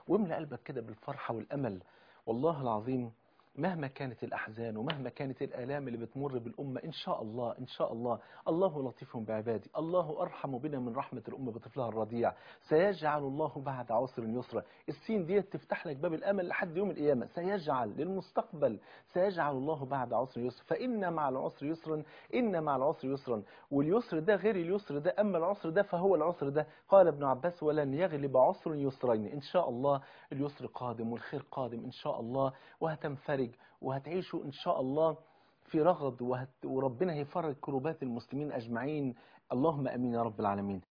واملأ قلبك كده بالفرحة والأمل والله العظيم مهما كانت الأحزان ومهما كانت الآلام اللي بتمر بالأمة إن شاء الله إن شاء الله الله لطيف بعباده الله أرحم بنا من رحمة الأمة بطفلها الرضيع سيجعل الله بعد عسر يسرا السين دي تفتح لك باب الأمل لحد يوم القيامة سيجعل للمستقبل سيجعل الله بعد عسر يسر فإن مع العسر يسرا إن مع العسر يسرا واليسر ده غير اليسر ده أما العسر ده فهو العسر ده قال ابن عباس ولن يغلب عسر يسرين إن شاء الله اليسر قادم والخير قادم إن شاء الله وهتنفرج وهتعيشوا إن شاء الله في رغد وهت وربنا هيفرج كروبات المسلمين أجمعين اللهم أمين يا رب العالمين